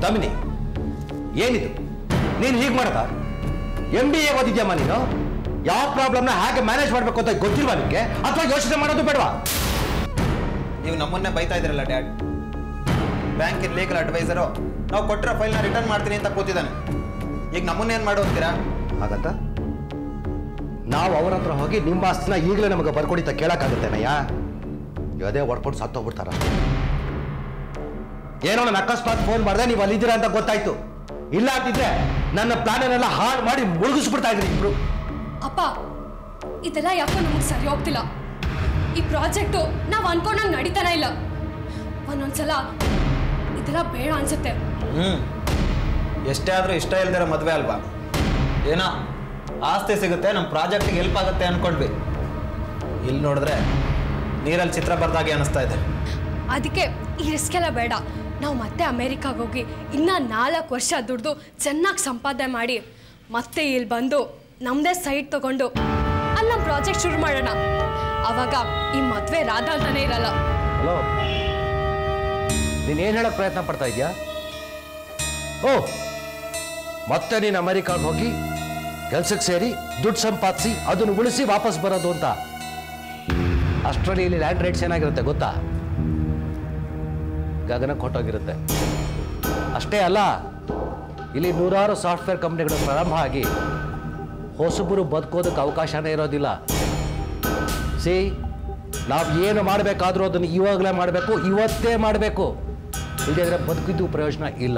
ದಮಿನಿ ಏನಿದು ನೀನು ಹೀಗೆ ಮಾಡದ ಎಂ ಬಿ ಎ ಓದಿದ್ಯಮ್ಮ ನೀನು ಯಾವ ಪ್ರಾಬ್ಲಮ್ನ ಹೇಗೆ ಮ್ಯಾನೇಜ್ ಮಾಡಬೇಕು ಅಂತ ಗೊತ್ತಿಲ್ವಾ ನಿಮಗೆ ಅಥವಾ ಯೋಚನೆ ಮಾಡೋದು ಬೇಡವಾ ನೀವು ನಮ್ಮನ್ನೇ ಬೈತಾ ಇದ್ರಲ್ಲ ಡ್ಯಾಡ್ ಬ್ಯಾಂಕಿನ ಲೀಗಲ್ ಅಡ್ವೈಸರು ನಾವು ಕೊಟ್ಟಿರೋ ಫೈಲ್ನ ರಿಟರ್ನ್ ಮಾಡ್ತೀನಿ ಅಂತ ಕೂತಿದ್ದಾನೆ ಈಗ ನಮ್ಮನ್ನೇನು ಮಾಡು ಅಂತೀರಾ ಹಾಗಂತ ನಾವು ಅವ್ರ ಹತ್ರ ಹೋಗಿ ನಿಮ್ಮ ಆಸ್ತಿನ ಈಗಲೇ ನಮಗೆ ಬರ್ಕೊಡಿತ ಕೇಳಕ್ಕಾಗತ್ತೇನಯ್ಯ ಅದೇ ಹೊಡ್ಕೊಂಡು ಸತ್ತೋಗ್ಬಿಡ್ತಾರ ಏನೋ ನಾನು ಅಕಸ್ಮಾತ್ ಫೋನ್ ಮಾಡಿದೆ ನೀವು ಅಲ್ಲಿದ್ದೀರಾ ಅಂತ ಗೊತ್ತಾಯ್ತು ಇಲ್ಲ ಅಂತಿದ್ರೆ ನನ್ನ ಪ್ಲಾನನ್ನೆಲ್ಲ ಹಾಳು ಮಾಡಿ ಮುಳುಗಿಸ್ಬಿಡ್ತಾ ಇದ್ರಿ ಇಬ್ರು ಅಪ್ಪ ಇದೆಲ್ಲ ಯಾಕೋ ನಮಗೆ ಸರಿ ಹೋಗ್ತಿಲ್ಲ ಈ ಪ್ರಾಜೆಕ್ಟು ನಾವು ಅನ್ಕೊಂಡಂಗೆ ನಡೀತಾನೆ ಇಲ್ಲ ಒಂದೊಂದ್ಸಲ ಇದೆಲ್ಲ ಬೇಡ ಅನ್ಸುತ್ತೆ ಹ್ಞೂ ಎಷ್ಟೇ ಆದರೂ ಇಷ್ಟ ಇಲ್ದಿರೋ ಮದುವೆ ಅಲ್ವಾ ಏನೋ ಆಸ್ತಿ ಸಿಗುತ್ತೆ ನಮ್ಮ ಪ್ರಾಜೆಕ್ಟಿಗೆ ಹೆಲ್ಪ್ ಆಗುತ್ತೆ ಅನ್ಕೊಂಡ್ವಿ ಇಲ್ಲಿ ನೋಡಿದ್ರೆ ನೀರಲ್ಲಿ ಚಿತ್ರ ಬರ್ದಾಗೆ ಅನಿಸ್ತಾ ಇದೆ ಅದಕ್ಕೆ ಈ ರಿಸ್ಕ್ ಎಲ್ಲ ಬೇಡ ನಾವು ಮತ್ತೆ ಅಮೇರಿಕಾಗೆ ಹೋಗಿ ಇನ್ನ ನಾಲ್ಕು ವರ್ಷ ದುಡ್ದು ಚೆನ್ನಾಗಿ ಸಂಪಾದನೆ ಮಾಡಿ ಮತ್ತೆ ಇಲ್ಲಿ ಬಂದು ನಮ್ಮದೇ ಸೈಟ್ ತಗೊಂಡು ಅಲ್ಲಿ ನಮ್ಮ ಪ್ರಾಜೆಕ್ಟ್ ಶುರು ಮಾಡೋಣ ಅವಾಗ ಈ ಮದುವೆ ರಾಧ ಅಂತಾನೆ ಇರಲ್ಲ ಹಲೋ ನೀನೇನು ಹೇಳಕ್ ಪ್ರಯತ್ನ ಪಡ್ತಾ ಇದೀಯಾ ಓ ಮತ್ತೆ ನೀನು ಅಮೆರಿಕಾಗೆ ಹೋಗಿ ಕೆಲ್ಸಕ್ಕೆ ಸೇರಿ ದುಡ್ಡು ಸಂಪಾದಿಸಿ ಅದನ್ನು ಉಳಿಸಿ ವಾಪಸ್ ಬರೋದು ಅಂತ ಅಷ್ಟರಲ್ಲಿ ಇಲ್ಲಿ ಲ್ಯಾಂಡ್ ರೇಟ್ಸ್ ಏನಾಗಿರುತ್ತೆ ಗೊತ್ತಾ ಗಗನಕ್ಕೆ ಹೊಟ್ಟೋಗಿರುತ್ತೆ ಅಷ್ಟೇ ಅಲ್ಲ ಇಲ್ಲಿ ನೂರಾರು ಸಾಫ್ಟ್ವೇರ್ ಕಂಪ್ನಿಗಳು ಪ್ರಾರಂಭ ಆಗಿ ಹೊಸಬರು ಬದುಕೋದಕ್ಕೆ ಅವಕಾಶನೇ ಇರೋದಿಲ್ಲ ಸಿ ನಾವು ಏನು ಮಾಡಬೇಕಾದ್ರೂ ಅದನ್ನು ಇವಾಗಲೇ ಮಾಡಬೇಕು ಇವತ್ತೇ ಮಾಡಬೇಕು ಇಲ್ಲದಿದ್ರೆ ಬದುಕಿದ್ದು ಪ್ರಯೋಜನ ಇಲ್ಲ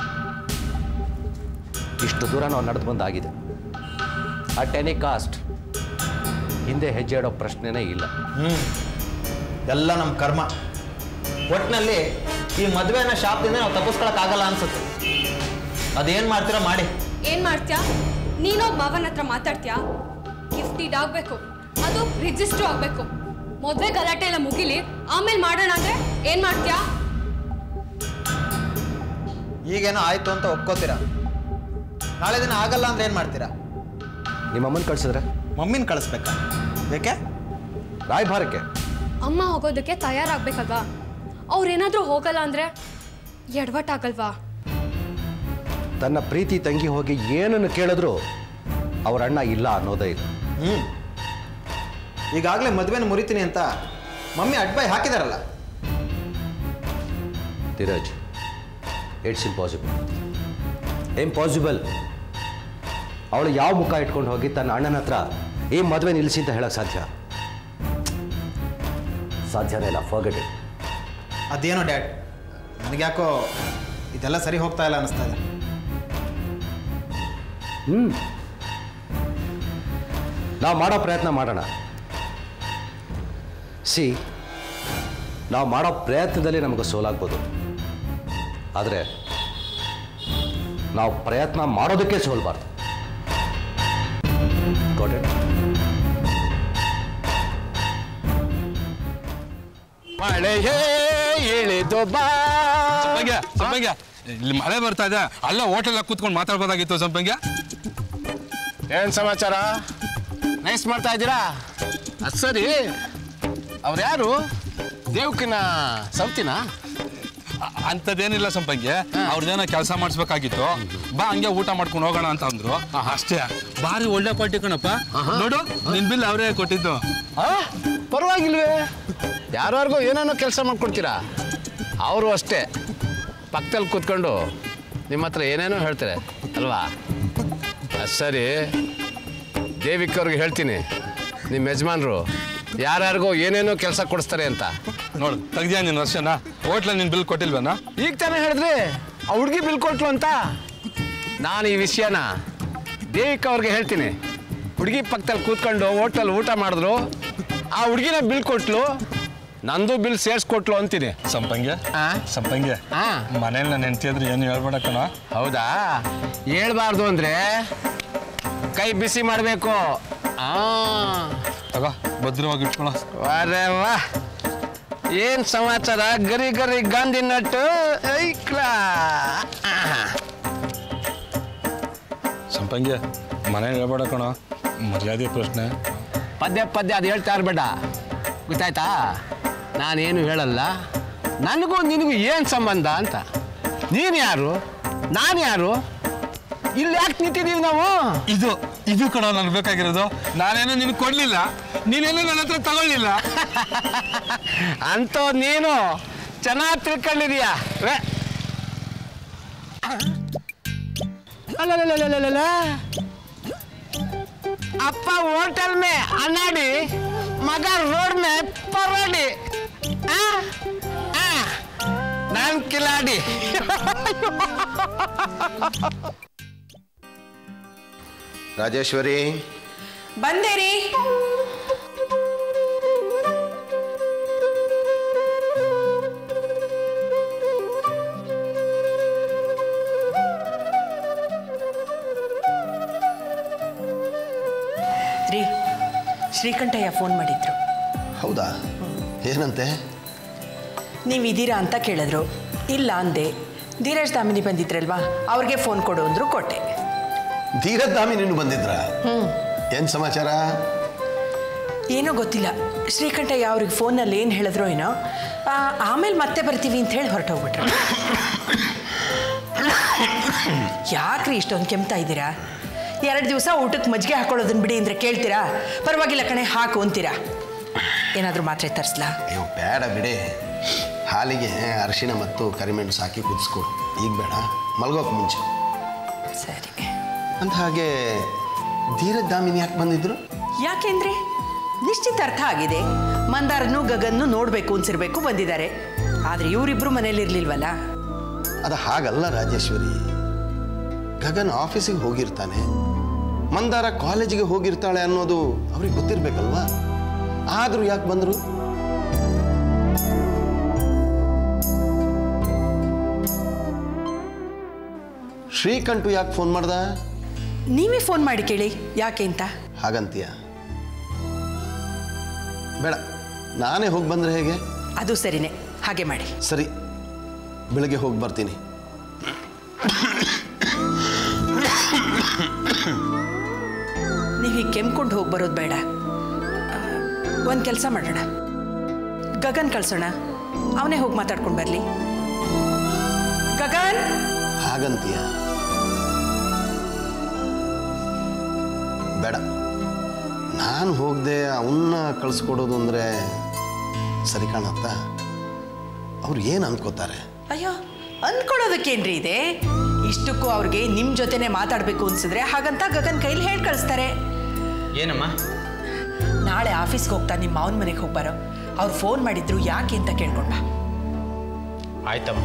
ಇಷ್ಟು ದೂರ ನಾವು ನಡೆದು ಬಂದಾಗಿದೆ ಅಟ್ ಎನಿ ಕಾಸ್ಟ್ ಹಿಂದೆ ಹೆಜ್ಜೆ ಇಡೋ ಪ್ರಶ್ನೆನೇ ಇಲ್ಲ ಹ್ಞೂ ಎಲ್ಲ ನಮ್ಮ ಕರ್ಮ ಒಟ್ಟಿನಲ್ಲಿ ಈ ಮದುವೆನ ಶಾಪದಿಂದ ನಾವು ತಪ್ಪಿಸ್ಕೊಳಕ್ಕಾಗಲ್ಲ ಅನ್ಸುತ್ತೆ ಅದೇನು ಮಾಡ್ತೀರಾ ಮಾಡಿ ಏನ್ ಮಾಡ್ತೀಯಾ ನೀನೋಗ್ ಮಾವನ ಹತ್ರ ಮಾತಾಡ್ತೀಯಾ ಗಿಫ್ಟಿಡ್ ಆಗ್ಬೇಕು ಅದು ರಿಜಿಸ್ಟರ್ ಆಗ್ಬೇಕು ಮದ್ವೆ ಗಲಾಟೆ ಎಲ್ಲ ಮುಗಿಲಿ ಆಮೇಲೆ ಮಾಡೋಣ ಅಂದ್ರೆ ಏನ್ ಮಾಡ್ತೀಯಾ ಈಗೇನೋ ಆಯ್ತು ಅಂತ ಒಪ್ಕೋತೀರಾ ನಾಳೆ ದಿನ ಆಗಲ್ಲ ಅಂದ್ರೆ ಏನು ಮಾಡ್ತೀರಾ ನಿಮ್ಮ ಅಮ್ಮನ ಕಳ್ಸಿದ್ರೆ ಮಮ್ಮಿನ ಕಳಿಸ್ಬೇಕಾ ಬೇಕೆ ರಾಯಭಾರಕ್ಕೆ ಅಮ್ಮ ಹೋಗೋದಕ್ಕೆ ತಯಾರಾಗ್ಬೇಕಲ್ವಾ ಅವ್ರೇನಾದ್ರೂ ಹೋಗಲ್ಲ ಅಂದ್ರೆ ಎಡವಟ್ಟಾಗಲ್ವಾ ತನ್ನ ಪ್ರೀತಿ ತಂಗಿ ಹೋಗಿ ಏನನ್ನು ಕೇಳಿದ್ರು ಅವ್ರ ಅಣ್ಣ ಇಲ್ಲ ಅನ್ನೋದೇ ಇಲ್ಲ ಹ್ಞೂ ಈಗಾಗಲೇ ಮದುವೆನ ಮುರಿತೀನಿ ಅಂತ ಮಮ್ಮಿ ಅಡ್ಬಾಯ್ ಹಾಕಿದಾರಲ್ಲ ಧೀರಜ್ ಇಟ್ಸ್ ಇಂಪಾಸಿಬಲ್ ಇಂಪಾಸಿಬಲ್ ಅವಳು ಯಾವ ಮುಖ ಇಟ್ಕೊಂಡು ಹೋಗಿ ತನ್ನ ಅಣ್ಣನ ಹತ್ರ ಈ ಮದುವೆ ನಿಲ್ಲಿಸಿ ಅಂತ ಹೇಳಕ್ ಸಾಧ್ಯ ಸಾಧ್ಯನೇ ಇಲ್ಲ ಫರ್ಗೆಟ್ ಇಟ್ ಅದೇನೋ ಡ್ಯಾಡ್ ನನಗ್ಯಾಕೋ ಇದೆಲ್ಲ ಸರಿ ಹೋಗ್ತಾ ಇಲ್ಲ ಅನಿಸ್ತಾ ಇದೆ ಹ್ಮ್ ನಾವು ಮಾಡೋ ಪ್ರಯತ್ನ ಮಾಡೋಣ ಸಿ ನಾವು ಮಾಡೋ ಪ್ರಯತ್ನದಲ್ಲಿ ನಮಗೆ ಸೋಲಾಗ್ಬೋದು ಆದರೆ ನಾವು ಪ್ರಯತ್ನ ಮಾಡೋದಕ್ಕೆ ಸೋಲ್ಬಾರ್ದು Got it? ಮಳೆಯೇ ಇಳಿದು ಬಾ ಸಂಪಂಗ್ಯ ಸಂಪಂಗ್ಯ ಇಲ್ಲಿ ಮಳೆ ಬರ್ತಾ ಇದೆ ಅಲ್ಲ ಹೋಟೆಲ್ ಕೂತ್ಕೊಂಡು ಮಾತಾಡ್ಬೋದಾಗಿತ್ತು ಸಂಪಂಗ್ಯ ಏನ್ ಸಮಾಚಾರ ನೈಸ್ ಮಾಡ್ತಾ ಇದ್ದೀರಾ ಅದ್ ಸರಿ ಅವ್ರು ಯಾರು ದೇವಕಿನ ಸೌತಿನ ಅ- ಅಂಥದ್ದೇನಿಲ್ಲ ಸಂಪಂಗ್ಯ ಅವ್ರದ್ದೇನೋ ಕೆಲಸ ಮಾಡಿಸ್ಬೇಕಾಗಿತ್ತು ಬಾ ಹಂಗೆ ಊಟ ಮಾಡ್ಕೊಂಡು ಹೋಗೋಣ ಅಂತ ಅಂದ್ರು ಅಷ್ಟೇ ಭಾರಿ ಒಳ್ಳೆ ಪಾರ್ಟಿ ಕಣಪ್ಪ ನೋಡು ನಿನ್ ಬಿಲ್ ಅವರೇ ಕೊಟ್ಟಿದ್ದು ಆ? ಪರವಾಗಿಲ್ವೇ ಯಾರ್ಯಾರಿಗೋ ಏನೇನೋ ಕೆಲಸ ಮಾಡ್ಕೊಡ್ತೀರಾ ಅವರು ಅಷ್ಟೇ ಪಕ್ಕದಲ್ಲಿ ಕೂತ್ಕೊಂಡು ನಿಮ್ಮ ಹತ್ರ ಏನೇನೋ ಹೇಳ್ತಾರೆ ಅಲ್ವಾ ಅದ್ ಸರಿ ದೇವಿಕ್ ಅವ್ರಿಗೆ ಹೇಳ್ತೀನಿ ನಿಮ್ಮ ಯಜಮಾನ್ರು ಯಾರ್ಯಾರಿಗೋ ಏನೇನೋ ಕೆಲಸ ಕೊಡಿಸ್ತಾರೆ ಅಂತ ನೋಡು ತೆಗ್ದ್ಯಾ ನಿನ್ನ ವರ್ಷನ ಹೋಟ್ಲ ನಿನ್ ಬಿಲ್ ಕೊಟ್ಟಿಲ್ವೇನ ಈಗ ತಾನೇ ಹೇಳಿದ್ರಿ ಆ ಹುಡುಗಿ ಬಿಲ್ ಕೊಟ್ಲು ಅಂತ ನಾನು ಈ ವಿಷಯನ ದೇವಿಕ ಅವ್ರಿಗೆ ಹೇಳ್ತೀನಿ ಹುಡುಗಿ ಪಕ್ಕದಲ್ಲಿ ಕೂತ್ಕೊಂಡು ಹೋಟೆಲ್ ಊಟ ಮಾಡಿದ್ರು ಆ ಹುಡುಗಿನ ಬಿಲ್ ಕೊಟ್ಲು ನಂದು ಬಿಲ್ ಸೇರಿಸ್ಕೊಟ್ಲು ಅಂತೀನಿ ಸಂಪಂಗ್ಯ ಆ? ಸಂಪಂಗ್ಯ ಆ. ಮನೇಲಿ ನಾನು ಹೆಂಡ್ತಿದ್ರು ಏನು ಹೇಳ್ಬೇಡ ಕಣ ಹೌದಾ ಹೇಳ್ಬಾರ್ದು ಅಂದ್ರೆ ಕೈ ಬಿಸಿ ಮಾಡಬೇಕು ಆ ತಗೋ ಭದ್ರವಾಗಿ ಇಟ್ಕೊಳ ವಾರೆ ವಾ ಏನ್ ಸಮಾಚಾರ ಗರಿ ಗರಿ ಗಾಂಧಿ ನಟ್ಟು ಐಕ್ಲಾ ಸಂಪಂಗ್ಯ ಮನೇಲಿ ಹೇಳ್ಬೇಡ ಕಣ ಮರ್ಯಾದೆ ಪ್ರಶ್ನೆ ಪದ್ಯ ಪದ್ಯ ಅದು ಹೇಳ್ತಾ ಇರ್ಬೇಡ ಗೊತ್ತಾಯ್ತಾ ನಾನೇನು ಹೇಳಲ್ಲ ನನಗೂ ನಿನಗೂ ಏನು ಸಂಬಂಧ ಅಂತ ನೀನು ಯಾರು ನಾನು ಯಾರು ಇಲ್ಲಿ ಯಾಕೆ ನಿಂತಿದ್ದೀವಿ ನಾವು ಇದು ಇದು ಕಣ ನನ್ಗೆ ಬೇಕಾಗಿರೋದು ನಾನೇನು ನಿನಗೆ ಕೊಡ್ಲಿಲ್ಲ ನೀನೇನು ನನ್ನ ಹತ್ರ ತಗೊಳ್ಳಿಲ್ಲ ಅಂತ ನೀನು ಚೆನ್ನಾಗಿ ತಿಳ್ಕೊಂಡಿದೀಯ ವೇ. ಅಲಲಲಲಲಲ. ಅಪ್ಪ ಹೋಟೆಲ್ ಮೇ ಅನ್ನಾಡಿ ಮಗ ರೋಡ್ ಮೇ ಪರೋಡಿ ಆ? ಆ. ನಾನ್ ಕಿಲಾಡಿ ರಾಜೇಶ್ವರಿ ಬಂದೇರಿ ರೀ ಶ್ರೀಕಂಠಯ್ಯ ಫೋನ್ ಮಾಡಿದ್ರು ಹೌದಾ ಏನಂತೆ ನೀವು ಇದೀರಾ ಅಂತ ಕೇಳಿದ್ರು ಇಲ್ಲ ಅಂದೆ ಧೀರಜ್ ದಾಮಿನಿ ಬಂದಿದ್ರಲ್ವಾ ಅವ್ರಿಗೆ ಫೋನ್ ಕೊಡು ಅಂದ್ರು ಕೊಟ್ಟೆ ಧೀರದ್ದಾಮಿ ನೀನು ಬಂದಿದ್ರ ಏನ್ ಸಮಾಚಾರ ಏನೋ ಗೊತ್ತಿಲ್ಲ ಶ್ರೀಕಂಠಯ್ಯ ಅವ್ರಿಗೆ ಫೋನಲ್ಲಿ ಏನು ಹೇಳಿದ್ರೋ ಏನೋ ಆ, ಆಮೇಲೆ ಮತ್ತೆ ಬರ್ತೀವಿ ಅಂತ ಹೇಳಿ ಹೊರಟೋಗ್ಬಿಟ್ರು ಯಾಕ್ರಿ ಇಷ್ಟೊಂದು ಕೆಮ್ತಾ ಇದ್ದೀರಾ ಎರಡು ದಿವಸ ಊಟಕ್ಕೆ ಮಜ್ಜಿಗೆ ಹಾಕೊಳ್ಳೋದನ್ನ ಬಿಡಿ ಅಂದರೆ ಕೇಳ್ತೀರಾ ಪರವಾಗಿಲ್ಲ ಕಣೆ ಹಾಕು ಅಂತೀರಾ ಏನಾದರೂ ಮಾತ್ರೆ ತರಿಸ್ಲಾ ಅಯ್ಯೋ ಬೇಡ ಬಿಡಿ ಹಾಲಿಗೆ ಅರಿಶಿಣ ಮತ್ತು ಕರಿಮೆಣಸು ಹಾಕಿ ಕುದಿಸ್ಕೊಡು ಈಗ ಬೇಡ ಮಲ್ಗೋಕೆ ಮುಂಚೆ ಸರಿ ಅಂತ ಹಾಗೆ ಧೀರದ್ದಾಮಿನಿ ಯಾಕೆ ಬಂದಿದ್ರು ಯಾಕೆಂದ್ರೆ ನಿಶ್ಚಿತಾರ್ಥ ಆಗಿದೆ ಮಂದಾರನು ಗಗನ್ನು ನೋಡಬೇಕು ಅನ್ಸಿರ್ಬೇಕು ಬಂದಿದ್ದಾರೆ ಆದರೆ ಇವರಿಬ್ರು ಮನೇಲಿ ಇರ್ಲಿಲ್ವಲ್ಲ ಅದು ಹಾಗಲ್ಲ ರಾಜೇಶ್ವರಿ ಗಗನ್ ಆಫೀಸಿಗೆ ಹೋಗಿರ್ತಾನೆ ಮಂದಾರ ಕಾಲೇಜಿಗೆ ಹೋಗಿರ್ತಾಳೆ ಅನ್ನೋದು ಅವ್ರಿಗೆ ಗೊತ್ತಿರ್ಬೇಕಲ್ವಾ ಆದರೂ ಯಾಕೆ ಬಂದರು ಶ್ರೀಕಂಠು ಯಾಕೆ ಫೋನ್ ಮಾಡ್ದ ನೀವೇ ಫೋನ್ ಮಾಡಿ ಕೇಳಿ ಯಾಕೆ ಅಂತ ಹಾಗಂತೀಯ ಬೇಡ ನಾನೇ ಹೋಗಿ ಬಂದರೆ ಹೇಗೆ ಅದು ಸರಿನೇ ಹಾಗೆ ಮಾಡಿ ಸರಿ ಬೆಳಗ್ಗೆ ಹೋಗಿ ಬರ್ತೀನಿ ನೀವು ಹೀಗೆ ಕೆಮ್ಕೊಂಡು ಹೋಗಿ ಬರೋದು ಬೇಡ ಒಂದು ಕೆಲಸ ಮಾಡೋಣ ಗಗನ್ ಕಳ್ಸೋಣ ಅವನೇ ಹೋಗಿ ಮಾತಾಡ್ಕೊಂಡು ಬರಲಿ ಗಗನ್ ಹಾಗಂತೀಯ ಬೇಡ ನಾನು ಹೋಗದೆ ಅವನ್ನ ಕಳಿಸ್ಕೊಡೋದು ಅಂದರೆ ಸರಿ ಕಾಣತ್ತ ಅವ್ರು ಏನು ಅನ್ಕೋತಾರೆ ಅಯ್ಯೋ ಅಂದ್ಕೊಳ್ಳೋದಕ್ಕೇನ್ರಿ ಇದೆ ಇಷ್ಟಕ್ಕೂ ಅವ್ರಿಗೆ ನಿಮ್ಮ ಜೊತೆನೆ ಮಾತಾಡಬೇಕು ಅನ್ಸಿದ್ರೆ ಹಾಗಂತ ಗಗನ್ ಕೈಲಿ ಹೇಳಿ ಕಳಿಸ್ತಾರೆ ಏನಮ್ಮ ನಾಳೆ ಆಫೀಸ್ಗೆ ಹೋಗ್ತಾ ನಿಮ್ಮ ಮಾವನ ಮನೆಗೆ ಹೋಗ್ಬಾರೋ ಅವ್ರು ಫೋನ್ ಮಾಡಿದ್ರು ಯಾಕೆ ಅಂತ ಕೇಳ್ಕೊಂಡ ಆಯ್ತಮ್ಮ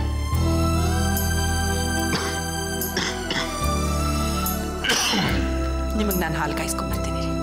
ನಿಮಗೆ ನಾನು ಹಾಲು ಕಾಯಿಸ್ಕೊಂಡ್ಬರ್ತೀನಿ ರೀ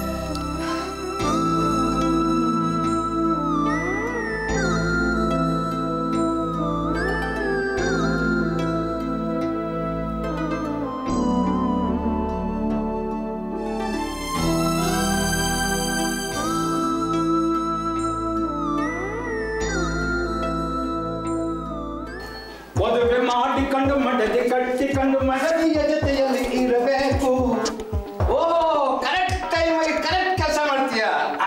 ಮದುವೆ ಮಾಡಿಕೊಂಡು ಮಡದಿ ಕಟ್ಟಿಕೊಂಡು ಮಡದಿಯ ಜೊತೆಯಲ್ಲಿ ಇರಬೇಕು ಓ ಕರೆಕ್ಟ್ ಟೈಮಿಗೆ ಕರೆಕ್ಟ್ ಕೆಲಸ ಮಾಡ್ತೀಯ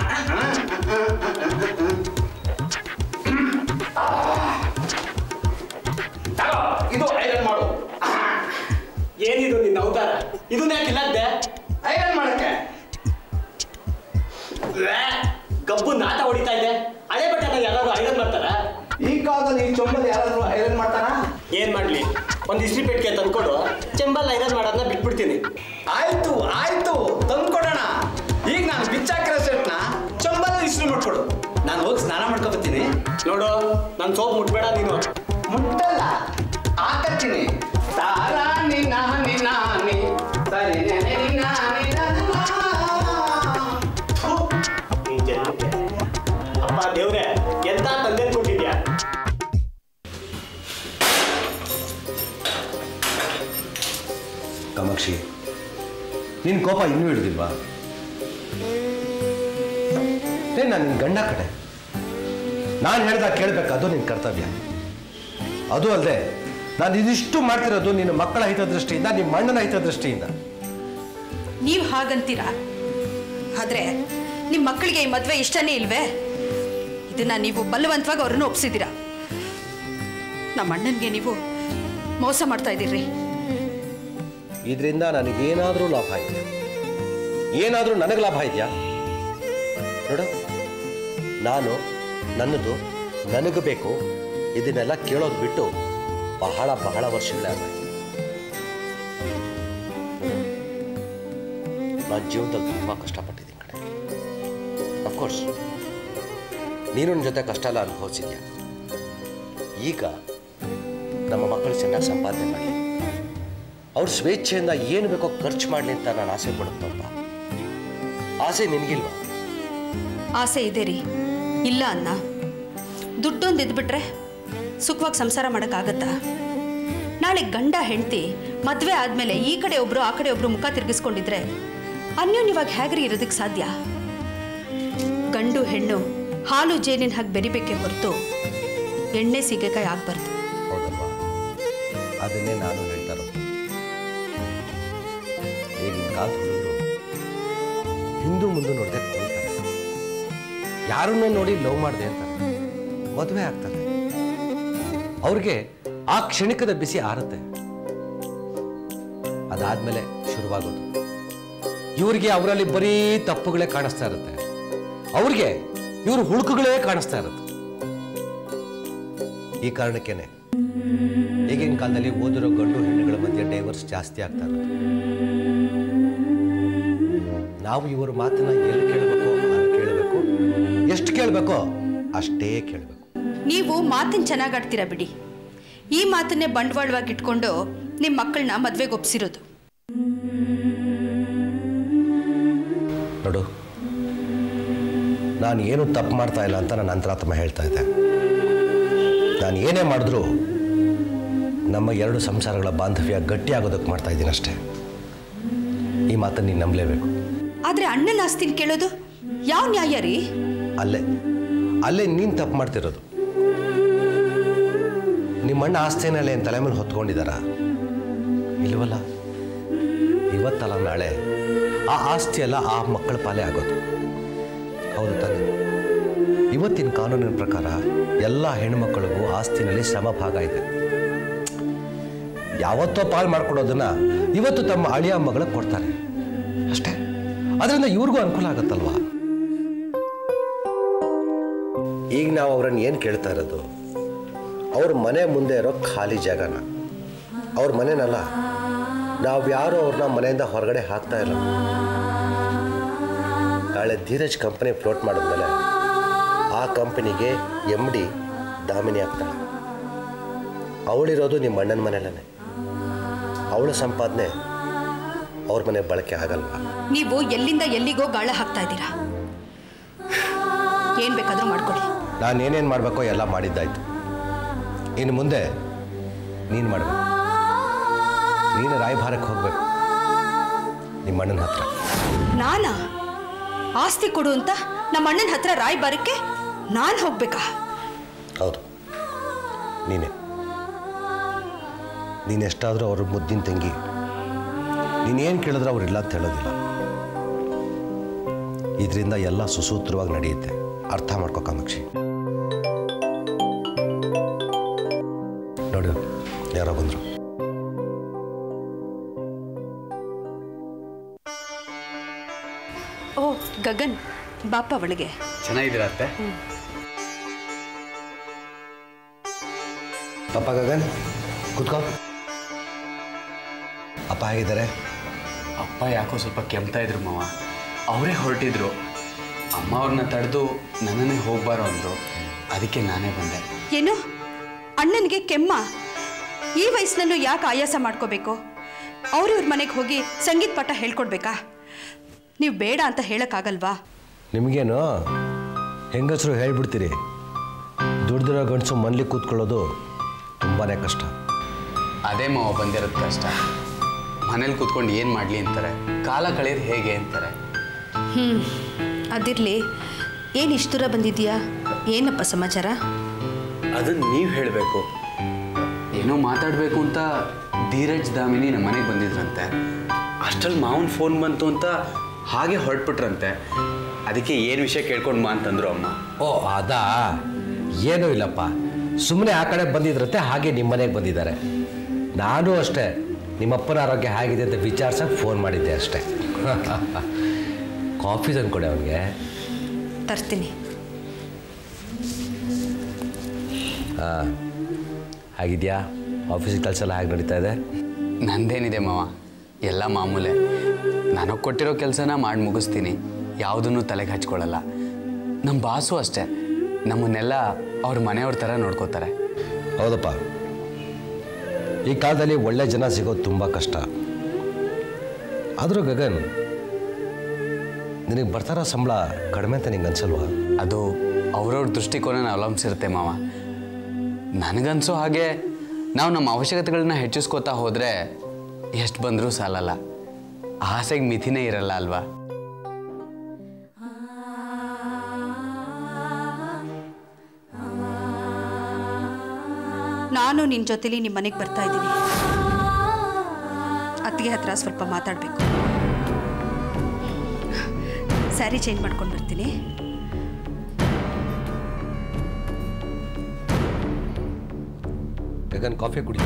ತಗೋ ಇದು ಐರನ್ ಮಾಡು ಏನಿದು ನಿನ್ನ ಅವತಾರ ಇದನ್ನ ಯಾಕೆ ಇಲ್ಲದ್ದೆ ಐರನ್ ಮಾಡಕ್ಕೆ ವ್ಯಾ, ಗಬ್ಬು ನಾಟ ಹೊಡಿತಾ ಇದೆ ಹಳೆ ಬಟ್ಟೆನ ಯಾರಾದ್ರು ಐರನ್ ಮಾಡ್ತಾರ ಈ ಕಾಲದಲ್ಲಿ ಈ ಚೊಂಬಲ್ಲಿ ಯಾರಾದ್ರೂ ಐರನ್ ಮಾಡ್ತಾರಾ ಏನ್ ಮಾಡ್ಲಿ ಒಂದ್ ಇಸ್ತ್ರಿ ಪೆಟ್ಟಿಗೆ ತಂದ್ಕೊಡು ಚೆಂಬಲ್ ಐರನ್ ಮಾಡೋದನ್ನ ಬಿಟ್ಬಿಡ್ತೀನಿ ಆಯ್ತು ಆಯ್ತು ತಂದ್ಕೊಡೋಣ ಈಗ ನಾನು ಬಿಚ್ಚಾಕಿರೋ ಸೆಟ್ನ ಚೊಂಬಲ್ಲಿ ಇಸ್ರು ಮಾಡ್ಕೊಡು ನಾನು ಹೋಗಿ ಸ್ನಾನ ಮಾಡ್ಕೊಬತ್ತೀನಿ ನೋಡು ನನ್ ಸೋಪ್ ಮುಟ್ಬೇಡ ನೀನು ಮುಟ್ಟಲ್ಲ ಹಾಕತ್ತೀನಿ ತಾರಾಣಿ ನಾನಿ ನಾನಿ ಸರಿ ನೆನೆ ನಾನಿ ನನ್ನ. ಥು. ಈ ಜನ್ಮಕ್ಕೆ ಅಪ್ಪ ದೇವ್ರೆ ಎಂತ ತಂದೆ ಕೊಟ್ಟಿದ್ಯಾ ಕಾಮಾಕ್ಷಿ ನಿನ್ನ ಕೋಪ ಇನ್ನೂ ಹಿಡಿದಿಲ್ವಾ ಏ ನಾನು ನಿನ್ನ ಗಂಡ ಕಡೆ ನಾನು ಹೇಳ್ದಾಗ ಕೇಳಬೇಕು ಅದು ನಿನ್ನ ಕರ್ತವ್ಯ ಅದು ಅಲ್ಲದೆ ನಾನು ಇದಿಷ್ಟು ಮಾಡ್ತಿರೋದು ನಿನ್ನ ಮಕ್ಕಳ ಹಿತದೃಷ್ಟಿಯಿಂದ ನಿಮ್ಮ ಅಣ್ಣನ ಹಿತದೃಷ್ಟಿಯಿಂದ ನೀವು ಹಾಗಂತೀರಾ ಆದ್ರೆ ನಿಮ್ಮ ಮಕ್ಕಳಿಗೆ ಈ ಮದುವೆ ಇಷ್ಟನೇ ಇಲ್ವೇ ಇದನ್ನ ನೀವು ಬಲವಂತವಾಗಿ ಅವ್ರನ್ನ ಒಪ್ಸಿದ್ದೀರಾ ನಮ್ಮ ಅಣ್ಣನಿಗೆ ನೀವು ಮೋಸ ಮಾಡ್ತಾ ಇದ್ದೀರಿ ಇದರಿಂದ ನನಗೇನಾದರೂ ಲಾಭ ಇದೆಯಾ ಏನಾದರೂ ನನಗೆ ಲಾಭ ಇದೆಯಾ ನೋಡು ನಾನು ನನ್ನದು ನನಗೆ ಬೇಕು ಇದನ್ನೆಲ್ಲ ಕೇಳೋದು ಬಿಟ್ಟು ಬಹಳ ಬಹಳ ವರ್ಷಗಳೇ ಆಗ ನಾನು ಜೀವನದಲ್ಲಿ ತುಂಬ ಕಷ್ಟಪಟ್ಟಿದ್ದೀನಿ ಕಡೆ ಅಫ್ಕೋರ್ಸ್ ನೀನು ನನ್ನ ಜೊತೆ ಕಷ್ಟ ಎಲ್ಲ ಅನುಭವಿಸಿದ್ಯಾ ಈಗ ನಮ್ಮ ಮಕ್ಕಳು ಚೆನ್ನಾಗಿ ಸಂಪಾದನೆ ಮಾಡಲಿ ಅವ್ರ ಸ್ವೇಚ್ಛೆಯಿಂದ ಏನು ಬೇಕೋ ಖರ್ಚು ಮಾಡಲಿ ಅಂತ ನಾನು ಆಸೆ ಪಡುತ್ತಪ್ಪ ಆಸೆ ನಿನಗಿಲ್ವಾ ಆಸೆ ಇದೆ ರೀ ಇಲ್ಲ ಅನ್ನ ದುಡ್ಡೊಂದು ಇದ್ಬಿಟ್ರೆ ಸುಖವಾಗಿ ಸಂಸಾರ ಮಾಡೋಕ್ಕಾಗತ್ತಾ ನಾಳೆ ಗಂಡ ಹೆಂಡತಿ ಮದುವೆ ಆದಮೇಲೆ ಈ ಕಡೆ ಒಬ್ರು ಆ ಕಡೆ ಒಬ್ರು ಮುಖ ತಿರುಗಿಸ್ಕೊಂಡಿದ್ರೆ ಅನ್ಯೋನ್ಯವಾಗಿ ಹೇಗ್ರಿ ಇರೋದಕ್ಕೆ ಸಾಧ್ಯ ಗಂಡು ಹೆಣ್ಣು ಹಾಲು ಜೇನಿನ ಹಾಗೆ ಬೆರಿಬೇಕೆ ಹೊರತು ಎಣ್ಣೆ ಸೀಗೆಕಾಯಿ ಆಗ್ಬಾರ್ದು ಹೌದಲ್ವಾ ಅದನ್ನೇ ನಾನು ಹೇಳ್ತಾ ಇರೋದು ಈಗಿನ ಕಾಲದ ಹುಡುಗರು ಹಿಂದೂ ಮುಂದೆ ನೋಡದೆ ಕುಣಿತಾರೆ ಯಾರನ್ನೋ ನೋಡಿ ಲವ್ ಮಾಡಿದೆ ಅಂತಾರೆ ಮದುವೆ ಆಗ್ತಾರೆ ಅವ್ರಿಗೆ ಆ ಕ್ಷಣಿಕದ ಬಿಸಿ ಆರುತ್ತೆ ಅದಾದ್ಮೇಲೆ ಶುರುವಾಗೋದು ಇವ್ರಿಗೆ ಅವರಲ್ಲಿ ಬರೀ ತಪ್ಪುಗಳೇ ಕಾಣಿಸ್ತಾ ಇರುತ್ತೆ ಅವ್ರಿಗೆ ಇವ್ರ ಹುಳುಕುಗಳೇ ಕಾಣಿಸ್ತಾ ಇರುತ್ತೆ ಈ ಕಾರಣಕ್ಕೇನೆ ಈಗಿನ ಕಾಲದಲ್ಲಿ ಓದಿರೋ ಗಂಡು ಹೆಣ್ಣುಗಳ ಮಧ್ಯೆ ಡೈವರ್ಸ್ ಜಾಸ್ತಿ ಆಗ್ತಾ ಇರೋದು ನಾವು ಇವ್ರ ಮಾತನ್ನ ಎಲ್ಲಿ ಕೇಳಬೇಕು ಅಲ್ಲಿ ಕೇಳಬೇಕು ಎಷ್ಟು ಕೇಳಬೇಕೋ ಅಷ್ಟೇ ಕೇಳಬೇಕು ನೀವು ಮಾತಿನ ಚೆನ್ನಾಗಿ ಆಡ್ತೀರಾ ಬಿಡಿ ಈ ಮಾತನ್ನೇ ಬಂಡವಾಳವಾಗಿ ಇಟ್ಕೊಂಡು ನಿಮ್ಮ ಮಕ್ಕಳನ್ನ ಮದುವೆಗೆ ಒಪ್ಸಿರೋದು ನೋಡು ನಾನು ಏನು ತಪ್ಪು ಮಾಡ್ತಾ ಇಲ್ಲ ಅಂತ ನನ್ನ ಅಂತರಾತ್ಮ ಹೇಳ್ತಾ ಇದ್ದೆ ನಾನು ಏನೇ ಮಾಡಿದ್ರೂ ನಮ್ಮ ಎರಡು ಸಂಸಾರಗಳ ಬಾಂಧವ್ಯ ಗಟ್ಟಿಯಾಗೋದಕ್ಕೆ ಮಾಡ್ತಾ ಇದ್ದೀನಿ ಅಷ್ಟೇ ಈ ಮಾತನ್ನು ನೀನು ನಂಬಲೇಬೇಕು ಆದರೆ ಅಣ್ಣನ ಆಸ್ತಿನ ಕೇಳೋದು ಯಾವ ನ್ಯಾಯ ರೀ ಅಲ್ಲೇ ಅಲ್ಲೇ ನೀನು ತಪ್ಪು ಮಾಡ್ತಿರೋದು ನಿಮ್ಮಣ್ಣ ಆಸ್ತಿನಲ್ಲಿ ಏನು ತಲೆ ಮೇಲೆ ಹೊತ್ಕೊಂಡಿದ್ದಾರ ಇಲ್ವಲ್ಲ ಇವತ್ತಲ್ಲ ನಾಳೆ ಆ ಆಸ್ತಿ ಎಲ್ಲ ಆ ಮಕ್ಕಳ ಪಾಲೇ ಆಗೋದು ಹೌದು ತಾನೆ ಇವತ್ತಿನ ಕಾನೂನಿನ ಪ್ರಕಾರ ಎಲ್ಲ ಹೆಣ್ಣುಮಕ್ಕಳಿಗೂ ಆಸ್ತಿನಲ್ಲಿ ಸಮಭಾಗ ಇದೆ ಯಾವತ್ತೋ ಪಾಲ್ ಮಾಡ್ಕೊಡೋದನ್ನ ಇವತ್ತು ತಮ್ಮ ಅಳಿಯ ಮಗಳಿಗೆ ಕೊಡ್ತಾರೆ ಅಷ್ಟೇ ಅದರಿಂದ ಇವ್ರಿಗೂ ಅನುಕೂಲ ಆಗುತ್ತಲ್ವಾ ಈಗ ನಾವು ಅವ್ರನ್ನ ಏನು ಕೇಳ್ತಾ ಇರೋದು ಅವ್ರ ಮನೆ ಮುಂದೆ ಇರೋ ಖಾಲಿ ಜಾಗನ ಅವ್ರ ಮನೆನಲ್ಲ ನಾವು ಯಾರು ಅವ್ರನ್ನ ಮನೆಯಿಂದ ಹೊರಗಡೆ ಹಾಕ್ತಾ ಇಲ್ಲ ನಾಳೆ ಧೀರಜ್ ಕಂಪನಿ ಫ್ಲೋಟ್ ಮಾಡಿದ್ಮೇಲೆ ಆ ಕಂಪನಿಗೆ ಎಮ್ ಡಿ ದಾಮಿನಿ ಆಗ್ತಾಳೆ ಅವಳಿರೋದು ನಿಮ್ಮ ಅಣ್ಣನ ಮನೆಯಲ್ಲೇ ಅವಳ ಸಂಪಾದನೆ ಅವ್ರ ಮನೆ ಬಳಕೆ ಆಗಲ್ವಾ ನೀವು ಎಲ್ಲಿಂದ ಎಲ್ಲಿಗೋ ಗಾಳ ಹಾಕ್ತಾ ಇದ್ದೀರಾ ಏನ್ ಬೇಕಾದ್ರೂ ಮಾಡ್ಕೊಳ್ಳಿ ನಾನು ಏನೇನು ಮಾಡಬೇಕೋ ಎಲ್ಲ ಮಾಡಿದ್ದಾಯ್ತು ಇನ್ನು ಮುಂದೆ ನೀನು ಮಾಡಬೇಕು ನೀನು ರಾಯಭಾರಕ್ಕೆ ಹೋಗಬೇಕು ನಿಮ್ಮ ಅಣ್ಣನ ಹತ್ರ ನಾನಾ ಆಸ್ತಿ ಕೊಡು ಅಂತ ನಮ್ಮ ಅಣ್ಣನ ಹತ್ರ ರಾಯಬಾರಕ್ಕೆ ನಾನು ಹೋಗ್ಬೇಕಾ ಹೌದು ನೀನೇ ನೀನೆಷ್ಟಾದರೂ ಅವ್ರ ಮುದ್ದಿನ ತಂಗಿ ನೀನೇನು ಕೇಳಿದ್ರೆ ಅವ್ರು ಇಲ್ಲ ಅಂತ ಹೇಳೋದಿಲ್ಲ ಇದರಿಂದ ಎಲ್ಲ ಸುಸೂತ್ರವಾಗಿ ನಡೆಯುತ್ತೆ ಅರ್ಥ ಮಾಡ್ಕೋ ಕಾಮಾಕ್ಷಿ ನೋಡು ಯಾರೋ ಬಂದರು ಓ ಗಗನ್ ಬಾಪ ಒಳಗೆ ಚೆನ್ನಾಗಿದ್ದೀರಾ ಅತ್ತೆ ಪಪ್ಪ ಗಗನ್ ಕೂತ್ಕೋ ಅಪ್ಪ ಹೇಗಿದ್ದಾರೆ ಅಪ್ಪ ಯಾಕೋ ಸ್ವಲ್ಪ ಕೆಮ್ತಾ ಇದ್ರು ಮಾವ ಅವರೇ ಹೊರಟಿದ್ರು ಅಮ್ಮ ಅವ್ರನ್ನ ತಡೆದು ನನ್ನನ್ನೇ ಹೋಗ್ಬಾರೋ ಅಂದರು ಅದಕ್ಕೆ ನಾನೇ ಬಂದೆ ಏನು ಅಣ್ಣನಿಗೆ ಕೆಮ್ಮ ಈ ವಯಸ್ಸಿನಲ್ಲೂ ಯಾಕೆ ಆಯಾಸ ಮಾಡ್ಕೋಬೇಕು ಅವ್ರಿವ್ರ ಮನೆಗೆ ಹೋಗಿ ಸಂಗೀತ ಪಾಠ ಹೇಳ್ಕೊಡ್ಬೇಕಾ ನೀವು ಬೇಡ ಅಂತ ಹೇಳಕ್ಕಾಗಲ್ವಾ ನಿಮಗೇನು ಹೆಂಗಸರು ಹೇಳ್ಬಿಡ್ತೀರಿ ದುಡ್ದಿರೋ ಗಂಡಸು ಮನೇಲಿ ಕೂತ್ಕೊಳ್ಳೋದು ತುಂಬಾ ಕಷ್ಟ ಅದೇ ಮಾವ ಬಂದಿರೋದು ಕಷ್ಟ ಮನೇಲಿ ಕೂತ್ಕೊಂಡು ಏನು ಮಾಡಲಿ ಅಂತಾರೆ ಕಾಲ ಕಳೆಯೋದು ಹೇಗೆ ಅಂತಾರೆ ಹ್ಞೂ ಅದಿರಲಿ ಏನು ಇಷ್ಟು ದೂರ ಬಂದಿದ್ಯಾ ಏನಪ್ಪ ಸಮಾಚಾರ ಅದನ್ನ ನೀವು ಹೇಳಬೇಕು ಏನೋ ಮಾತಾಡಬೇಕು ಅಂತ ಧೀರಜ್ ದಾಮಿನಿ ನಮ್ಮ ಮನೆಗೆ ಬಂದಿದ್ರಂತೆ ಅಷ್ಟರಲ್ಲಿ ಮಾವನ ಫೋನ್ ಬಂತು ಅಂತ ಹಾಗೆ ಹೊರಟ್ಬಿಟ್ರಂತೆ ಅದಕ್ಕೆ ಏನು ವಿಷಯ ಕೇಳ್ಕೊಂಡು ಮಾ ಅಂತಂದ್ರು ಅಮ್ಮ ಓ ಅದಾ ಏನೂ ಇಲ್ಲಪ್ಪ ಸುಮ್ಮನೆ ಆ ಕಡೆ ಬಂದಿದ್ರಂತೆ ಹಾಗೆ ನಿಮ್ಮ ಮನೆಗೆ ಬಂದಿದ್ದಾರೆ ನಾನು ಅಷ್ಟೇ ನಿಮ್ಮಪ್ಪನ ಆರೋಗ್ಯ ಹೇಗಿದೆ ಅಂತ ವಿಚಾರಿಸಕ್ಕೆ ಫೋನ್ ಮಾಡಿದ್ದೆ ಅಷ್ಟೇ ಕಾಫಿ ತಂದ್ಕೊಡೆ ಅವನಿಗೆ ತರ್ತೀನಿ ಹಾಂ ಹೇಗಿದೆಯಾ ಆಫೀಸಿಗೆ ಕೆಲಸ ಎಲ್ಲ ಹೇಗೆ ನಡೀತಾ ಇದೆ ನಂದೇನಿದೆ ಮಾವ ಎಲ್ಲ ಮಾಮೂಲೆ ನನಗೆ ಕೊಟ್ಟಿರೋ ಕೆಲಸನ ಮಾಡಿ ಮುಗಿಸ್ತೀನಿ ಯಾವುದನ್ನು ತಲೆಗೆ ಹಚ್ಕೊಳ್ಳಲ್ಲ ನಮ್ಮ ಬಾಸು ಅಷ್ಟೇ ನಮ್ಮನ್ನೆಲ್ಲ ಅವ್ರ ಮನೆಯವ್ರ ಥರ ನೋಡ್ಕೋತಾರೆ ಹೌದಪ್ಪ ಈ ಕಾಲದಲ್ಲಿ ಒಳ್ಳೆ ಜನ ಸಿಗೋದು ತುಂಬ ಕಷ್ಟ ಆದರೂ ಗಗನ್ ನಿನಗೆ ಬರ್ತಾರ ಸಂಬಳ ಕಡಿಮೆ ಅಂತ ನಿಂಗೆ ಅನ್ಸಲ್ವಾ ಅದು ಅವ್ರವ್ರ ದೃಷ್ಟಿಕೋನ ಅವಲಂಬಿಸಿರುತ್ತೆ ಮಾವ ನನಗನ್ಸೋ ಹಾಗೆ ನಾವು ನಮ್ಮ ಅವಶ್ಯಕತೆಗಳನ್ನ ಹೆಚ್ಚಿಸ್ಕೋತಾ ಹೋದರೆ ಎಷ್ಟು ಬಂದರೂ ಸಾಲಲ್ಲ ಆಸೆಗೆ ಮಿತಿನೇ ಇರಲ್ಲ ಅಲ್ವಾ ನಾನು ನಿನ್ನ ಜೊತೆಲಿ ನಿಮ್ಮ ಮನೆಗೆ ಬರ್ತಾ ಇದ್ದೀನಿ ಅತ್ತಿಗೆ ಹತ್ರ ಸ್ವಲ್ಪ ಮಾತಾಡಬೇಕು ಸ್ಯಾರಿ ಚೇಂಜ್ ಮಾಡ್ಕೊಂಡು ಬರ್ತೀನಿ ಗಗನ್ ಕಾಫಿ ಕುಡಿ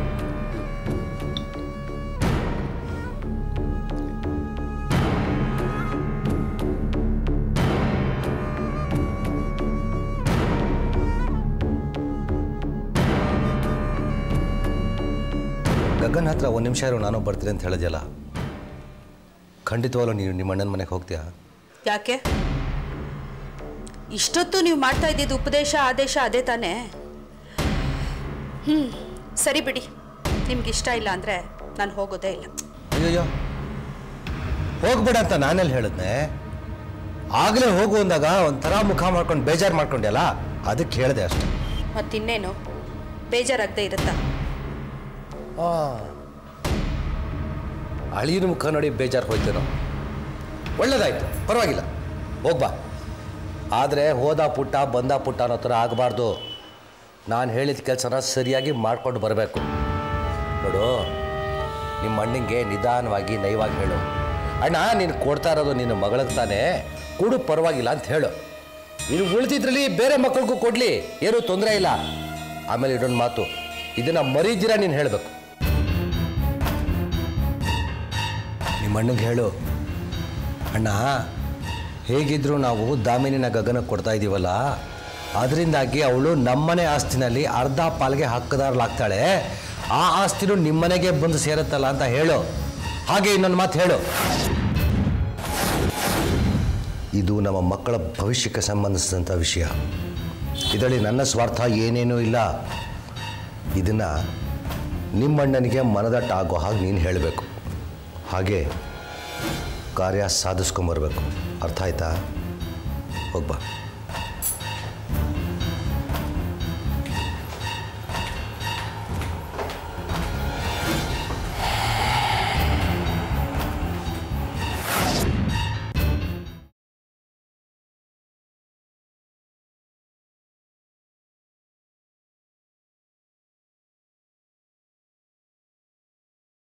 ಗಗನ್ ಹತ್ರ ಒಂದು ನಿಮಿಷ ಇರೋ ನಾನು ಬರ್ತೀನಿ ಅಂತ ಹೇಳಿದ್ಯಲ್ಲ ಖಂಡಿತವಾಗ್ಲೂ ನೀವು ನಿಮ್ಮ ಅಣ್ಣನ ಮನೆಗೆ ಹೋಗ್ತೀಯಾ ಯಾಕೆ ಇಷ್ಟೊತ್ತು ನೀವು ಮಾಡ್ತಾ ಇದ್ದಿದ್ದು ಉಪದೇಶ ಆದೇಶ ಅದೇ ತಾನೇ ಹ್ಞೂ ಸರಿ ಬಿಡಿ ನಿಮ್ಗೆ ಇಷ್ಟ ಇಲ್ಲ ಅಂದರೆ ನಾನು ಹೋಗೋದೇ ಇಲ್ಲ ಅಯ್ಯಯ್ಯೋ ಹೋಗ್ಬೇಡ ಅಂತ ನಾನೆಲ್ಲಿ ಹೇಳಿದ್ನೆ ಆಗಲೇ ಹೋಗು ಅಂದಾಗ ಒಂಥರ ಮುಖ ಮಾಡ್ಕೊಂಡು ಬೇಜಾರು ಮಾಡ್ಕೊಂಡ್ಯಲ್ಲ ಅದಕ್ಕೆ ಹೇಳಿದೆ ಅಷ್ಟೆ ಮತ್ತಿನ್ನೇನು ಬೇಜಾರಾಗದೆ ಇರುತ್ತಾ ಅಳಿಯನ ಮುಖ ನೋಡಿ ಬೇಜಾರು ಹೋಯ್ತೇನೋ ಒಳ್ಳೇದಾಯ್ತು ಪರವಾಗಿಲ್ಲ ಹೋಗ್ಬಾ ಆದರೆ ಹೋದ ಪುಟ್ಟ ಬಂದ ಪುಟ್ಟ ಅನ್ನೋ ಥರ ಆಗಬಾರ್ದು ನಾನು ಹೇಳಿದ ಕೆಲಸನ ಸರಿಯಾಗಿ ಮಾಡ್ಕೊಂಡು ಬರಬೇಕು ನೋಡು ನಿಮ್ಮ ಅಣ್ಣಂಗೆ ನಿಧಾನವಾಗಿ ನಯವಾಗಿ ಹೇಳು ಅಣ್ಣ ನೀನು ಕೊಡ್ತಾ ಇರೋದು ನಿನ್ನ ಮಗಳಿಗೆ ತಾನೇ ಕೊಡು ಪರವಾಗಿಲ್ಲ ಅಂತ ಹೇಳು ನೀನು ಉಳಿದಿದ್ರಲ್ಲಿ ಬೇರೆ ಮಕ್ಕಳಿಗೂ ಕೊಡಲಿ ಏನೂ ತೊಂದರೆ ಇಲ್ಲ ಆಮೇಲೆ ಇದೊಂದು ಮಾತು ಇದನ್ನು ಮರೀದಿರ ನೀನು ಹೇಳಬೇಕು ನಿಮ್ಮ ಅಣ್ಣಗೆ ಹೇಳು ಅಣ್ಣ ಹೇಗಿದ್ರು ನಾವು ದಾಮಿನಿನ ಗಗನ ಕೊಡ್ತಾ ಇದ್ದೀವಲ್ಲ ಅದರಿಂದಾಗಿ ಅವಳು ನಮ್ಮನೆ ಆಸ್ತಿನಲ್ಲಿ ಅರ್ಧ ಪಾಲ್ಗೆ ಹಕ್ಕದಾರಲಾಗ್ತಾಳೆ ಆ ಆಸ್ತಿನೂ ನಿಮ್ಮನೆಗೆ ಬಂದು ಸೇರುತ್ತಲ್ಲ ಅಂತ ಹೇಳು ಹಾಗೆ ಇನ್ನೊಂದು ಮಾತು ಹೇಳು ಇದು ನಮ್ಮ ಮಕ್ಕಳ ಭವಿಷ್ಯಕ್ಕೆ ಸಂಬಂಧಿಸಿದಂಥ ವಿಷಯ ಇದರಲ್ಲಿ ನನ್ನ ಸ್ವಾರ್ಥ ಏನೇನೂ ಇಲ್ಲ ಇದನ್ನು ನಿಮ್ಮಣ್ಣನಿಗೆ ಮನದಟ್ಟ ಆಗೋ ಹಾಗೆ ನೀನು ಹೇಳಬೇಕು ಹಾಗೆ ಕಾರ್ಯ ಸಾಧಿಸ್ಕೊಂಬರ್ಬೇಕು ಅರ್ಥ ಆಯ್ತಾ ಹೋಗ್ಬಾ